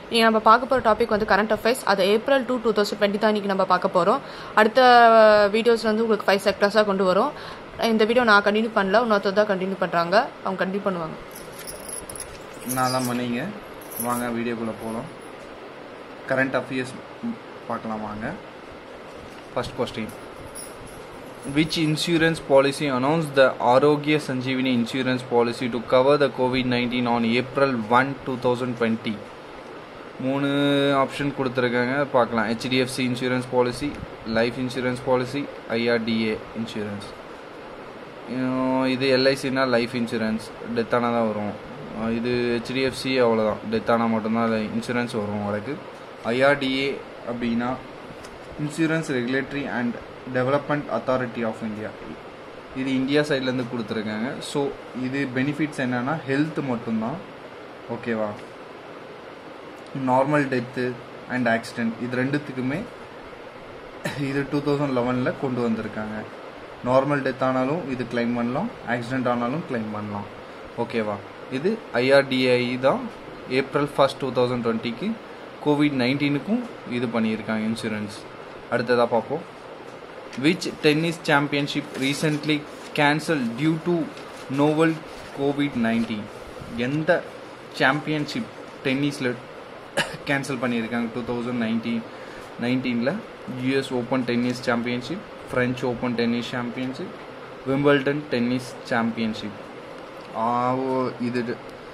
நீங்கள் நம்ம பார்க்க போகிற டாபிக் வந்து கரண்ட் அஃபேர்ஸ் அது April two two thousand twenty தான் இன்றைக்கி நம்ம பார்க்க போகிறோம் அடுத்த வீடியோஸ் வந்து உங்களுக்கு ஃபைவ் செக்டர்ஸாக கொண்டு வரும் இந்த வீடியோ நான் கண்டினியூ பண்ணல இன்னொருத்தர் தான் கண்டினியூ பண்ணுறாங்க அவங்க கண்டினியூ பண்ணுவாங்க நான் தான் பண்ணீங்க வாங்க வீடியோக்குள்ளே போகலாம் கரண்ட் அஃபேர்ஸ் பார்க்கலாம் வாங்க first question which insurance policy announced the Arogya Sanjeevani insurance policy to cover the COVID-19 on April 1, 2020? மூணு ஆப்ஷன் கொடுத்துருக்காங்க பார்க்கலாம் HDFC insurance policy life insurance policy IRDA insurance இது எல்ஐசினா லைஃப் இன்சூரன்ஸ் டெத்தானா தான் வரும் அஹ் இது ஹெச்டிஎஃப்சி அவ்வளோதான் டெத்தானா மட்டும்தான் இன்சூரன்ஸ் வரும் உங்களுக்கு ஐஆர்டிஏ அப்படின்னா insurance regulatory and development authority of India இது இந்தியா சைட்லேருந்து கொடுத்துருக்காங்க ஸோ இது பெனிஃபிட்ஸ் என்னென்னா ஹெல்த் மட்டும்தான் ஓகேவா நார்மல் டெத்து அண்ட் ஆக்சிடென்ட் இது ரெண்டுத்துக்குமே இது டூ தௌசண்ட் லெவனில் கொண்டு வந்திருக்காங்க நார்மல் டெத் ஆனாலும் இது கிளைம் பண்ணலாம் ஆக்சிடென்ட் ஆனாலும் கிளைம் பண்ணலாம் ஓகேவா இது ஐஆர்டிஐ தான் ஏப்ரல் ஃபர்ஸ்ட் டூ தௌசண்ட் டுவெண்ட்டிக்கு கோவிட் நைன்டீனுக்கும் இது பண்ணியிருக்காங்க இன்சூரன்ஸ் அடுத்ததாக பார்ப்போம் which tennis championship recently cancelled due to novel covid-19 எந்த சாம்பியன்ஷிப் டென்னிஸில் கேன்சல் பண்ணியிருக்காங்க டூ தௌசண்ட் நைன்டீன் நைன்டீனில் US open tennis championship French open tennis championship Wimbledon tennis championship இது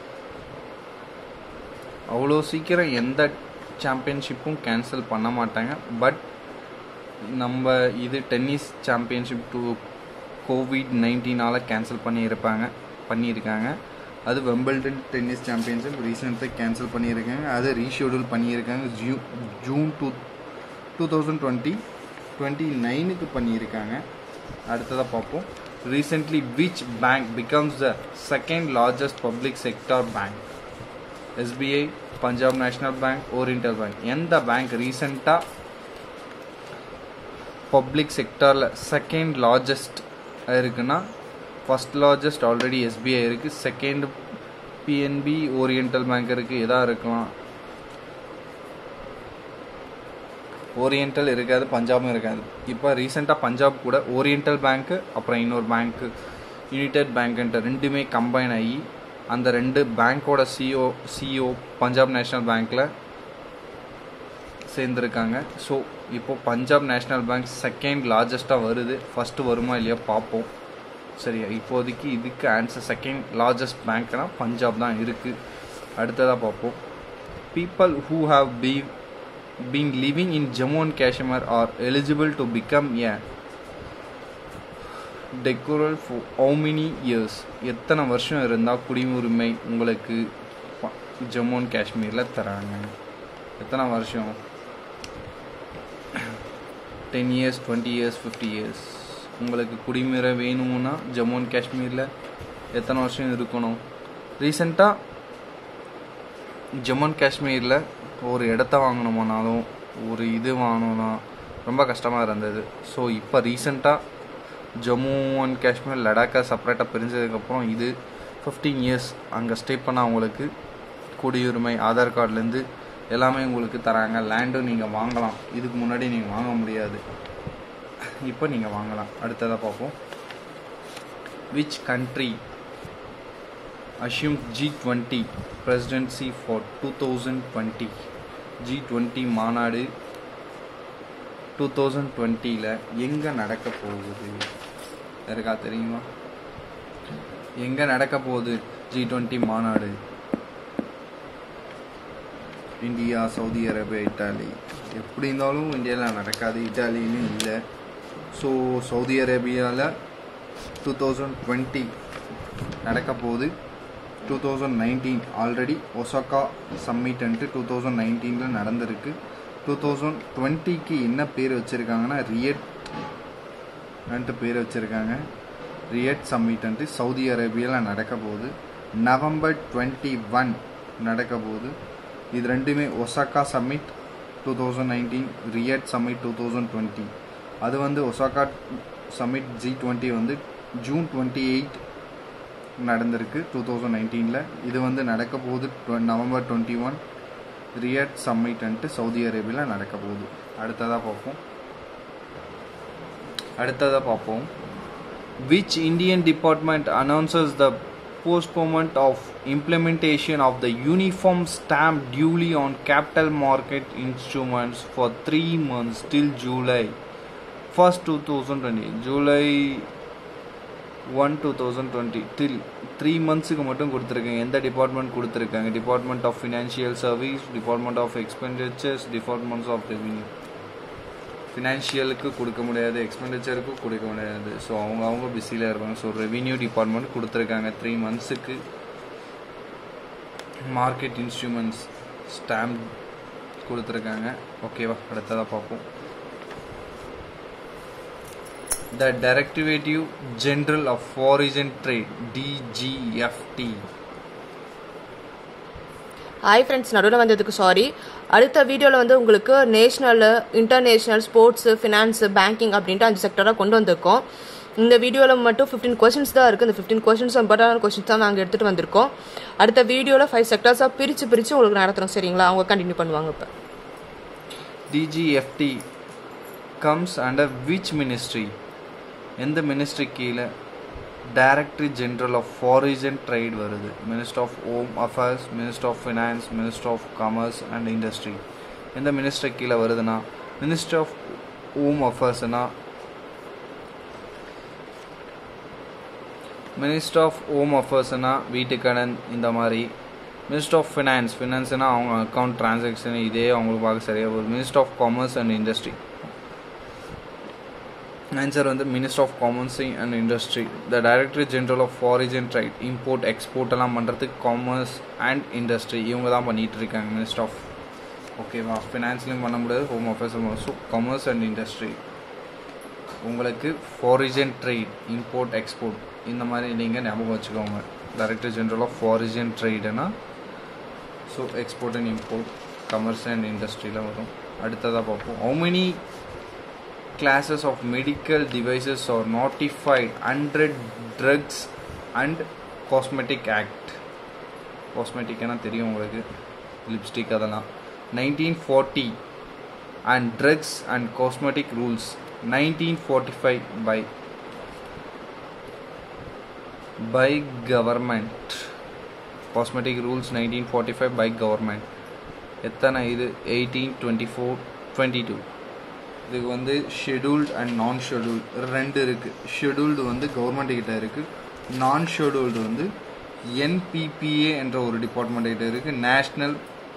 அவ்வளோ சீக்கிரம் எந்த சாம்பியன்ஷிப்பும் கேன்சல் பண்ண மாட்டாங்க பட் நம்ம இது டென்னிஸ் சாம்பியன்ஷிப் டூ கோவிட் நைன்டீனால் கேன்சல் பண்ணியிருப்பாங்க பண்ணியிருக்காங்க அது வெம்பிள்டன் டென்னிஸ் சாம்பியன்ஷிப் ரீசெண்டாக கேன்சல் பண்ணியிருக்காங்க அதை ரீஷெடியூல் பண்ணியிருக்காங்க ஜூ June two two thousand twenty twenty நைனுக்கு பண்ணியிருக்காங்க அடுத்ததாக பார்ப்போம் recently which bank becomes the second largest public sector bank SBI Punjab national bank oriental bank எந்த பேங்க் ரீசெண்டாக பப்ளிக் செக்டாரில் செகண்ட் லார்ஜஸ்ட் இருக்குன்னா ஃபஸ்ட் லார்ஜஸ்ட் ஆல்ரெடி எஸ்பிஐ இருக்குது செகண்ட் பிஎன்பி ஓரியண்டல் பேங்க் இருக்குது எதாக இருக்கலாம் ஓரியண்டல் இருக்காது பஞ்சாபும் இருக்காது இப்போ ரீசெண்டாக பஞ்சாப் கூட ஓரியண்டல் பேங்க்கு அப்புறம் இன்னொரு பேங்க்கு யுனைடெட் பேங்க்ன்ட்டு ரெண்டுமே கம்பைன் ஆகி அந்த ரெண்டு பேங்க்கோட சிஓ சிஓ பஞ்சாப் நேஷ்னல் பேங்க்கில் சேர்ந்துருக்காங்க ஸோ இப்போ பஞ்சாப் நேஷ்னல் பேங்க் செகண்ட் லார்ஜஸ்ட்டாக வருது ஃபஸ்ட்டு வருமா இல்லையா பார்ப்போம் சரியா இப்போதைக்கு இதுக்கு ஆன்சர் செகண்ட் லார்ஜஸ்ட் பேங்க்னா பஞ்சாப் தான் இருக்குது அடுத்ததாக பார்ப்போம் people who have be been living in Jammu and Kashmir are eligible to become a டெக்குரல் ஃபார் ஹவு மெனி இயர்ஸ் எத்தனை வருஷம் இருந்தால் குடியுரிமை உங்களுக்கு ஜம்மு அண்ட் காஷ்மீரில் தராங்க எத்தனை வருஷம் ten years twenty years fifty years உங்களுக்கு குடிமுறை வேணும்னா ஜம்மு அண்ட் காஷ்மீரில் எத்தனை வருஷம் இருக்கணும் ரீசெண்டாக ஜம்மு அண்ட் காஷ்மீரில் ஒரு இடத்த வாங்கணுமானாலும் ஒரு இது வாங்கணும்னா ரொம்ப கஷ்டமாக இருந்தது ஸோ இப்போ ரீசெண்டாக ஜம்மு அண்ட் காஷ்மீர் லடாக்கை செப்பரேட்டாக பிரிஞ்சதுக்கப்புறம் இது ஃபிஃப்டீன் இயர்ஸ் அங்கே ஸ்டே பண்ண அவங்களுக்கு குடியுரிமை ஆதார் கார்டுலேருந்து எல்லாமே உங்களுக்கு தராங்க லேண்டும் நீங்கள் வாங்கலாம் இதுக்கு முன்னாடி நீங்கள் வாங்க முடியாது இப்போ நீங்கள் வாங்கலாம் அடுத்ததாக பார்ப்போம் which country assume G twenty presidency for two thousand twenty G twenty மாநாடு டூ தௌசண்ட் டுவெண்ட்டியில் எங்கே நடக்க போகுது யாருக்கா தெரியுமா எங்கே நடக்க போகுது ஜி டுவெண்ட்டி மாநாடு இந்தியா சவுதி அரேபியா இட்டாலி எப்படி இருந்தாலும் இந்தியாவில் நடக்காது இட்டாலின்னு இல்லை ஸோ சவுதி அரேபியாவில் டூ தௌசண்ட் டுவெண்ட்டி நடக்க போகுது two thousand nineteen already Osaka சம்மிட்ன்ட்டு டூ தௌசண்ட் நைன்டீனில் நடந்திருக்கு டூ தௌசண்ட் டுவெண்ட்டிக்கு என்ன பேர் வச்சுருக்காங்கன்னா ரியட் ன்ட்டு பேர் வச்சுருக்காங்க ரியட் சம்மிட்ன்ட்டு சவுதி அரேபியாவில் நடக்க போகுது நவம்பர் டுவெண்ட்டி ஒன் நடக்க போகுது இது ரெண்டுமே Osaka summit two thousand nineteen Riyadh summit two thousand twenty அது வந்து ஒசாக்கா சம்மிட் ஜி டுவெண்ட்டி வந்து ஜூன் டுவெண்ட்டி எயிட் நடந்திருக்கு டூ தௌசண்ட் நைன்டீனில் இது வந்து நடக்க போகுது நவம்பர் டுவெண்ட்டி ஒன் ரியட் சம்மிட்ன்ட்டு சவுதி அரேபியாவில் நடக்க போகுது அடுத்ததாக பார்ப்போம் அடுத்ததாக பார்ப்போம் which Indian department announces the postponement of implementation of the uniform stamp duly on capital market instruments for three months till July 1st 2020 July 1 2020 till three மந்த்ஸுக்கு மட்டும் கொடுத்துருக்காங்க எந்த டிபார்ட்மெண்ட் கொடுத்துருக்காங்க department of financial service department of expenditures departments of revenue ஃபினான்ஷியலுக்கு கொடுக்க முடியாது எக்ஸ்பெண்டிச்சருக்கு கொடுக்க முடியாது ஸோ அவங்க அவங்க பிஸியில் இருப்பாங்க ஸோ ரெவின்யூ டிபார்ட்மெண்ட் கொடுத்துருக்காங்க த்ரீ மந்த்ஸுக்கு மார்க்கெட் இன்ஸ்ட்ருமெண்ட்ஸ் ஸ்டாம்ப் கொடுத்துருக்காங்க ஓகேவா அடுத்ததாக பார்ப்போம் the directorate general of foreign trade DGFT hi friends நடுவில் வந்ததுக்கு சாரி அடுத்த வீடியோவில் வந்து உங்களுக்கு national international sports finance banking அப்படின்ட்டு அஞ்சு செக்டராக கொண்டு வந்திருக்கோம் இந்த வீடியோவில் மட்டும் ஃபிஃப்டீன் கொஸ்டின்ஸ் தான் இருக்குது இந்த ஃபிஃப்டீன் கொஸ்டின்ஸ் இம்பார்ட்டான கொஸ்டின்ஸ் தான் நாங்கள் எடுத்துகிட்டு வந்திருக்கோம் அடுத்த வீடியோவில் ஃபைவ் செக்டர்ஸாக பிரித்து பிரித்து உங்களுக்கு நடத்துகிறோம் சரிங்களா அவங்க கண்டினியூ பண்ணுவாங்க இப்போ DGFT comes under which ministry எந்த மினிஸ்ட்ரி கீழே directory general of foreign trade வருது minister of home affairs minister of finance minister of commerce and industry எந்த மினிஸ்டர் கீழே வருதுன்னா மினிஸ்டர் ஆஃப் ஹோம் அஃபேர்ஸ்னா மினிஸ்டர் ஆஃப் ஹோம் அஃபேர்ஸ்னா வீட்டுக்கடன் இந்த மாதிரி மினிஸ்டர் ஆஃப் ஃபினான்ஸ் ஃபினான்ஸ்னா அவங்க அக்கௌண்ட் டிரான்சாக்ஷன் இதே அவங்களுக்கு பார்க்க சரியாக போகுது minister of commerce and industry answer வந்து minister of commerce and industry the director general of foreign trade import export எல்லாம் பண்ணுறதுக்கு காமர்ஸ் அண்ட் இண்டஸ்ட்ரி இவங்க தான் பண்ணிகிட்டு இருக்காங்க மினிஸ்டர் ஆஃப் ஓகேவா ஃபினான்ஸ்லையும் பண்ண முடியாது home affairs so commerce and industry உங்களுக்கு ஃபாரிஜன் ட்ரேட் இம்போர்ட் எக்ஸ்போர்ட் இந்த மாதிரி நீங்கள் ஞாபகம் வச்சுக்கோங்க டைரக்டர் ஜென்ரல் ஆஃப் ஃபாரிஜன் ட்ரேடுனா so export and import commerce and இண்டஸ்ட்ரியில் வரும் அடுத்ததாக பார்ப்போம் how many classes of medical devices are notified under drugs and cosmetic act காஸ்மெட்டிக்னா தெரியும் உங்களுக்கு லிப்ஸ்டிக் அதெல்லாம் nineteen forty and drugs and cosmetic rules nineteen forty five by by government cosmetic rules nineteen forty five by government எத்தனை இது eighteen twenty four twenty two இதுக்கு வந்து scheduled and நான் scheduled ரெண்டு இருக்குது ஷெடியூல்டு வந்து கவர்மெண்ட் கிட்ட இருக்குது நான் ஷெடியூல்டு வந்து என்பிபிஏ என்ற ஒரு டிபார்ட்மெண்ட் கிட்ட இருக்குது national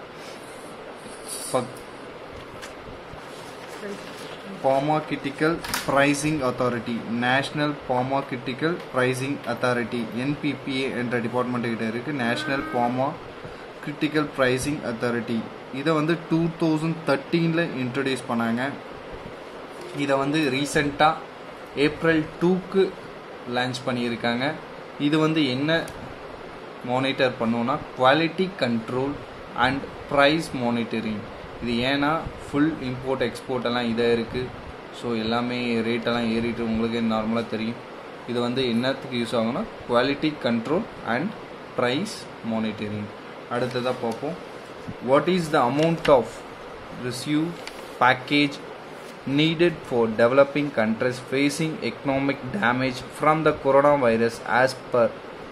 pharmaceutical pricing authority national pharmaceutical pricing authority NPPA என்ற டிபார்ட்மெண்ட் கிட்ட இருக்குது national pharma critical pricing authority இதை வந்து டூ தௌசண்ட் தேர்ட்டீனில் இன்ட்ரடியூஸ் பண்ணாங்க இதை வந்து ரீசெண்டாக ஏப்ரல் டூக்கு லான்ச் பண்ணியிருக்காங்க இது வந்து என்ன மானிட்டர் பண்ணுவோன்னா quality control and price monitoring இது ஏன்னா ஃபுல் இம்போர்ட் எக்ஸ்போர்ட் எல்லாம் இதாக இருக்குது ஸோ எல்லாமே ரேட்டெல்லாம் ஏறிட்டு உங்களுக்கு நார்மலாக தெரியும் இது வந்து என்னத்துக்கு யூஸ் ஆகும்னா quality control and price monitoring அடுத்ததாக பார்ப்போம் what is the amount of receive package needed for developing countries facing economic damage from the coronavirus as per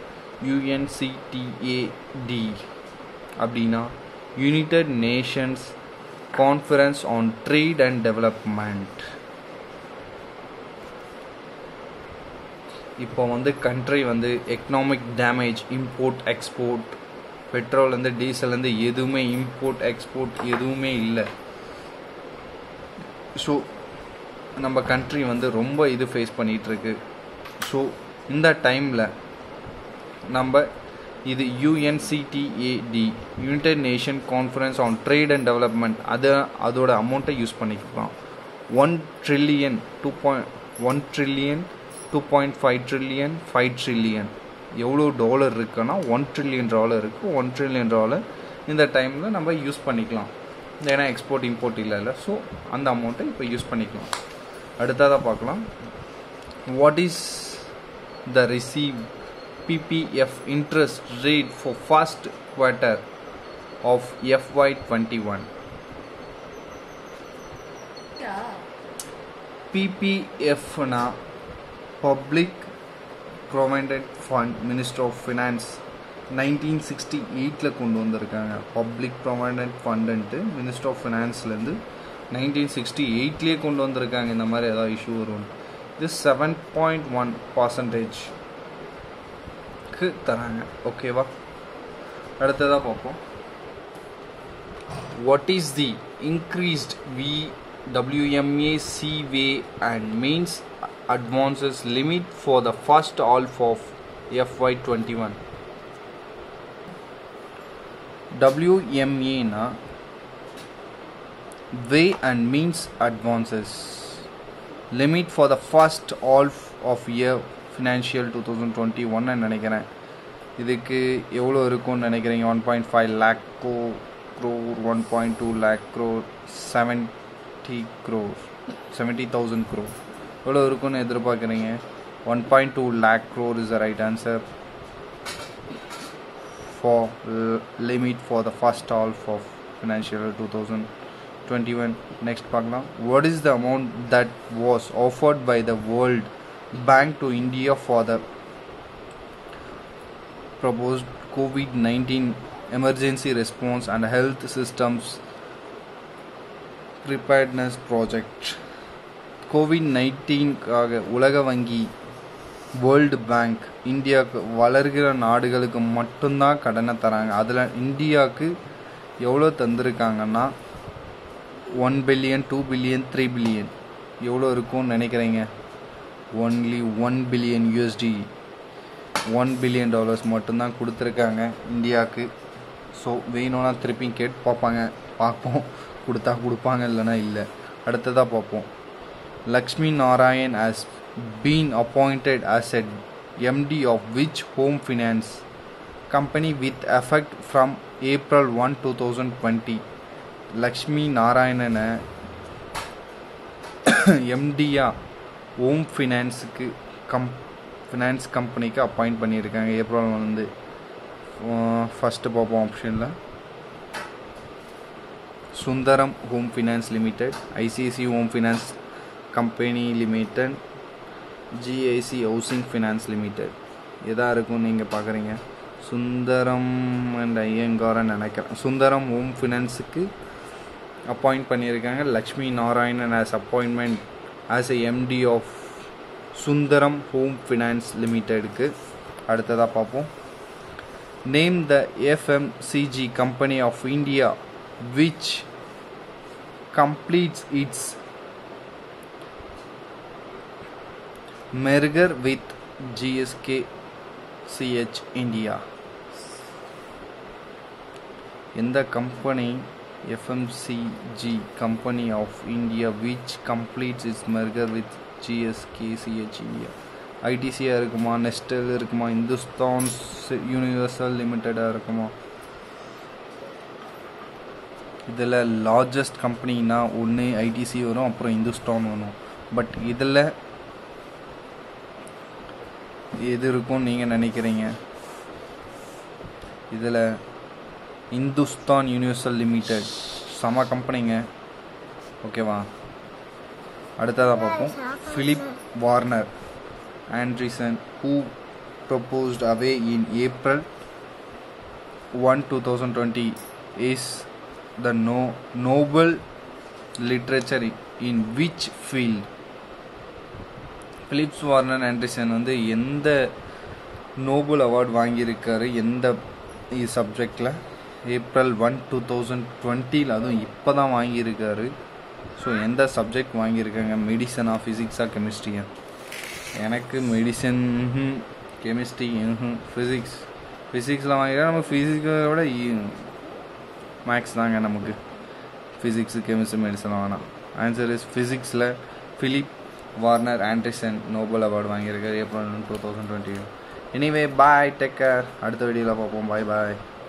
UNCTAD அப்படின்னா United Nations conference on trade and development இப்போ வந்து country வந்து economic damage import export பெட்ரோல்லேருந்து டீசல்லேருந்து எதுவுமே import export எதுவுமே இல்லை so நம்ம கண்ட்ரி வந்து ரொம்ப இது ஃபேஸ் பண்ணிகிட்ருக்கு ஸோ இந்த டைமில் நம்ம இது UNCTAD United Nation conference on trade and development அதை அதோட அமௌண்ட்டை யூஸ் பண்ணிக்கலாம் one trillion two point one trillion two point five trillion five trillion எவ்வளோ டாலர் இருக்குன்னா ஒன் ட்ரில்லியன் டாலர் இருக்குது ஒன் ட்ரில்லியன் டாலர் இந்த டைமில் நம்ம யூஸ் பண்ணிக்கலாம் ஏன்னா எக்ஸ்போர்ட் இம்போர்ட் இல்லைல்ல ஸோ அந்த அமௌண்ட்டை இப்போ யூஸ் பண்ணிக்கலாம் அடுத்ததாக பார்க்கலாம் what is the receive PPF interest rate for first quarter of FY21. PPF-னா Public Provident Fund Minister of Finance nineteen sixty எயிட்டில் கொண்டு வந்திருக்காங்க பப்ளிக் ப்ரொவைடன்ட் ஃபண்டுன்ட்டு மினிஸ்டர் ஆஃப் ஃபினான்ஸ்லேருந்து நைன்டீன் சிக்ஸ்டி எயிட்லேயே கொண்டு வந்திருக்காங்க இந்த மாதிரி ஏதாவது இஷ்யூ வரும் இது செவன் பாயிண்ட் ஒன் பர்சன்டேஜ்க்கு தராங்க ஓகேவா அடுத்ததாக பார்ப்போம் what is the increased VWMA Seaway and Mains advances limit for the first half of FY21? WMA na Way and Means Advances limit for the first half of year financial 2021 நினைக்கிறேன் இதுக்கு எவ்வளோ இருக்கும்னு நினைக்கிறீங்க one point five lakh கோ crore one point two lakh crore seventy crore seventy thousand crore எவ்வளோ இருக்கும்னு எதிர்பார்க்குறீங்க one point two lakh crore is the right answer for l- limit for the first half of financial year 2021 next பார்க்கலாம் what is the amount that was offered by the world bank to india for the proposed covid-19 emergency response and health systems preparedness project covid நைன்டீன்காக உலக வங்கி world bank இந்தியாவுக்கு வளர்கிற நாடுகளுக்கு மட்டும்தான் கடனை தராங்க அதில் இந்தியாவுக்கு எவ்வளோ தந்திருக்காங்கன்னா one billion two billion three billion எவ்வளோ இருக்கும்னு நினைக்கிறீங்க only one billion USD one billion dollars மட்டும்தான் கொடுத்துருக்காங்க இந்தியாவுக்கு ஸோ வேணும்னா திருப்பி கேட்டு பார்ப்பாங்க பார்ப்போம் கொடுத்தா கொடுப்பாங்க இல்லைன்னா இல்லை அடுத்ததாக பார்ப்போம் Lakshmi Narayan has been appointed as a MD of which home finance company with effect from April 1 2020 Lakshmi நாராயணனை எம்டியா ஹோம் ஃபினான்ஸுக்கு கம் ஃபினான்ஸ் கம்பெனிக்கு அப்பாயிண்ட் பண்ணியிருக்காங்க ஏப்ரல் வந்து ஃபஸ்ட்டு பார்ப்போம் ஆப்ஷனில் Sundaram home finance limited ICIC home finance company limited GIC housing finance limited எதாக இருக்கும் நீங்கள் பார்க்குறீங்க சுந்தரம் அண்ட் ஐயங்காரன் நினைக்கிறேன் சுந்தரம் ஹோம் ஃபினான்ஸுக்கு அப்பாயிண்ட் பண்ணியிருக்காங்க Lakshmi Narayanan as appointment as a MD of Sundaram home finance லிமிடெடுக்கு அடுத்ததாக பார்ப்போம் name the FMCG company of India which completes its merger with GSK CH India. எந்த company FMCG company of India which completes its merger with GSKCH India ஐடிசியாக இருக்குமா Nestle இருக்குமா Hindustan universal லிமிட்டடாக இருக்குமா இதில் largest கம்பெனினா ஒன்று ஐடிசி வரும் அப்புறம் இந்துஸ்தான் வரும் பட் இதில் எது இருக்கும் நீங்கள் நினைக்கிறீங்க இதில் இந்துஸ்தான் யூனிவர்சல் லிமிடெட் செம கம்பெனிங்க ஓகேவா அடுத்ததாக பார்ப்போம் Philip Warner Andersen who proposed away in April one two thousand twenty is the no Nobel literature in which field Philips Warner Anderson வந்து எந்த நோபல் அவார்ட் வாங்கியிருக்காரு எந்த சப்ஜெக்டில் ஏப்ரல் ஒன் டூ தௌசண்ட் டுவெண்ட்டியில் அதுவும் இப்போ தான் வாங்கியிருக்காரு ஸோ எந்த சப்ஜெக்ட் வாங்கியிருக்காங்க மெடிசனா ஃபிசிக்ஸா கெமிஸ்ட்ரியா எனக்கு மெடிசன் கெமிஸ்ட்ரி ஃபிசிக்ஸ் ஃபிசிக்ஸில் வாங்கியிருக்காரு நம்ம ஃபிசிக்ஸை விட மேக்ஸ் தாங்க நமக்கு ஃபிசிக்ஸு கெமிஸ்ட்ரி மெடிசன் வேணாம் ஆன்சர் இஸ் ஃபிசிக்ஸில் Philip Warner Anderson Nobel award வாங்கியிருக்காரு April two thousand twenty anyway bye take care அடுத்த வீடியோவில் பார்ப்போம் பாய் பாய்